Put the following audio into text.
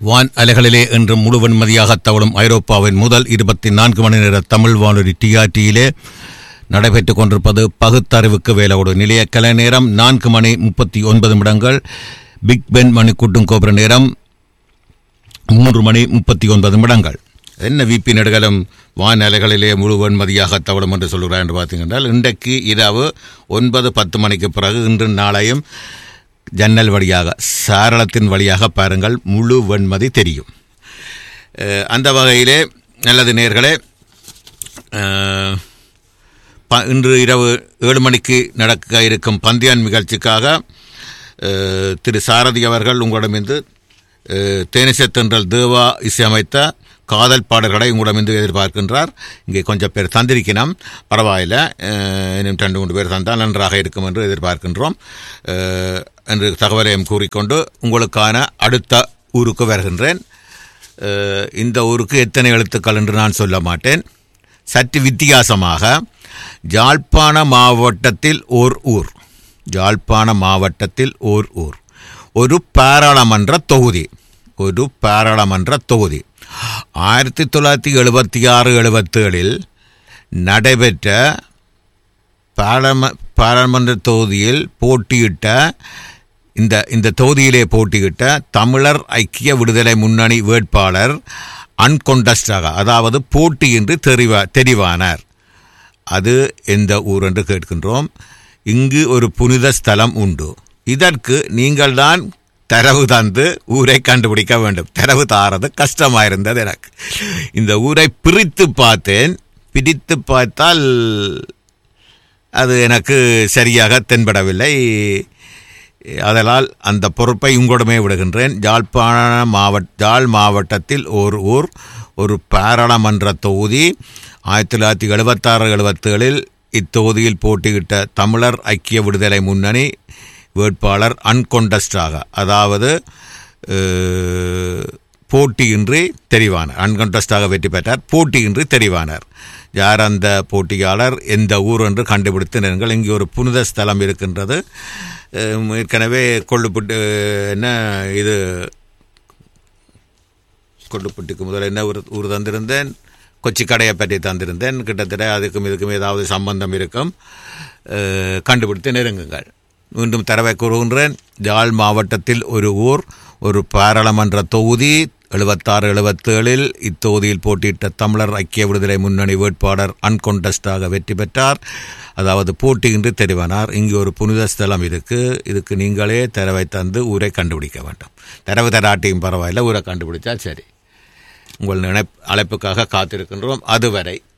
வான் அலைகளிலே இன்று முழு வெண்மதியாக தவழும் ஐரோப்பாவின் முதல் இருபத்தி நான்கு மணி நேர தமிழ் வானொலி டிஆர்டியிலே நடைபெற்றுக் கொண்டிருப்பது பகுத்தறிவுக்கு வேலோடு நிலைய கலை நேரம் நான்கு மணி முப்பத்தி ஒன்பது நிமிடங்கள் பிக் பென் மணி கூட்டும் கோபுர நேரம் மூன்று மணி முப்பத்தி ஒன்பது நிமிடங்கள் என்ன விபி நெடுகலம் வான் அலைகளிலே முழு வெண்மதியாக தவழும் என்று சொல்கிறார் என்று பார்த்தீங்கன்னா இன்றைக்கு இரவு ஒன்பது பத்து மணிக்கு பிறகு இன்று நாளையும் ஜன்னல் வழியாக சாரளத்தின் வழியாக பாருங்கள் முழு வெண்மதி தெரியும் அஹ், அந்த வகையிலே நல்லது நேர்களே அஹ், ப- இன்று இரவு ஏழு மணிக்கு நடக்க இருக்கும் பந்தியான் நிகழ்ச்சிக்காக அஹ், திரு சாரதி அவர்கள் உங்களிடமிருந்து அஹ், தேனிசை தென்றல் தேவா இசையமைத்த காதல் பாடல்களை உங்களிடமிருந்து எதிர்பார்க்கின்றார் இங்கே கொஞ்சம் பேர் தந்திருக்கணும் பரவாயில்ல அஹ், இன்னும் ரெண்டு மூன்று பேர் தந்தால் நன்றாக இருக்கும் என்று எதிர்பார்க்கின்றோம் அஹ், என்று தகவலையும் கூறிக்கொண்டு உங்களுக்கான அடுத்த ஊருக்கு வருகின்றேன் அஹ், இந்த ஊருக்கு எத்தனை எழுத்துக்கள் என்று நான் சொல்ல மாட்டேன் சற்று வித்தியாசமாக ஜாழ்ப்பாண மாவட்டத்தில் ஓர் ஊர் ஜாழ்ப்பாண மாவட்டத்தில் ஓர் ஊர் ஒரு பாராளுமன்ற தொகுதி ஒரு பாராளுமன்ற தொகுதி ஆயிரத்தி தொள்ளாயிரத்தி எழுபத்தி ஆறு எழுபத்தேழில் நடைபெற்ற பாராளும பாராளுமன்ற தொகுதியில் போட்டியிட்ட இந்த இந்த தொகுதியிலே போட்டியிட்ட தமிழர் ஐக்கிய விடுதலை முன்னணி வேட்பாளர் அன்கொண்டஸ்டாக அதாவது போட்டியின்றி தெரிவா தெரிவானார் அது எந்த ஊர் என்று கேட்கின்றோம் இங்கு ஒரு புனித ஸ்தலம் உண்டு இதற்கு நீங்கள்தான் தரவு தந்து ஊரை கண்டுபிடிக்க வேண்டும் தரவு தாரது கஷ்டமாயிருந்தது எனக்கு இந்த ஊரை பிரித்து பார்த்தேன் பிரித்து பார்த்தால் அது எனக்கு சரியாக தென்படவில்லை அதனால் அந்த பொறுப்பை உங்களிடமே விடுகின்றேன் யாழ்ப்பாண மாவட்ட யாழ் மாவட்டத்தில் ஒரு ஊர் ஒரு பாராளுமன்ற தொகுதி ஆயிரத்தி தொள்ளாயிரத்தி எழுபத்தாறு எழுபத்தேழில் இத்தொகுதியில் போட்டியிட்ட தமிழர் ஐக்கிய விடுதலை முன்னணி வேட்பாளர் அன்கொண்டஸ்டாக அதாவது அஹ், போட்டியின்றி தெரிவானார் அன்கொண்டஸ்டாக வெற்றி பெற்றார் போட்டியின்றி தெரிவானார் யார் அந்த போட்டியாளர் எந்த ஊர் என்று கண்டுபிடித்து நீங்கள் இங்கே ஒரு புனித ஸ்தலம் இருக்கின்றது அஹ், ஏற்கனவே கொள்ளுப்பட்டு என்ன இது கொள்ளுப்பட்டிக்கு முதல்ல என்ன ஊர் ஊர் தந்திருந்தேன் கொச்சி கடையை பற்றி தந்திருந்தேன் கிட்டத்தட்ட அதுக்கும் இதுக்கும் ஏதாவது சம்பந்தம் இருக்கும் அஹ், கண்டுபிடித்து நெருங்குங்கள் மீண்டும் தரவை கூறுகின்றேன் யாழ் மாவட்டத்தில் ஒரு ஊர் ஒரு பாராளுமன்ற தொகுதி எழுபத்தாறு எழுபத்தேழில் இத்தொகுதியில் போட்டியிட்ட தமிழர் ஐக்கிய விடுதலை முன்னணி வேட்பாளர் அன்கொண்டஸ்டாக வெற்றி பெற்றார் அதாவது போட்டியின்றி தெரிவானார் இங்கு ஒரு புனித ஸ்தலம் இருக்கு இதுக்கு நீங்களே தரவை தந்து ஊரை கண்டுபிடிக்க வேண்டும் தரவு தராட்டியும் பரவாயில்லை ஊரை கண்டுபிடிச்சால் சரி உங்கள் நினை அழைப்புக்காக காத்திருக்கின்றோம் அதுவரை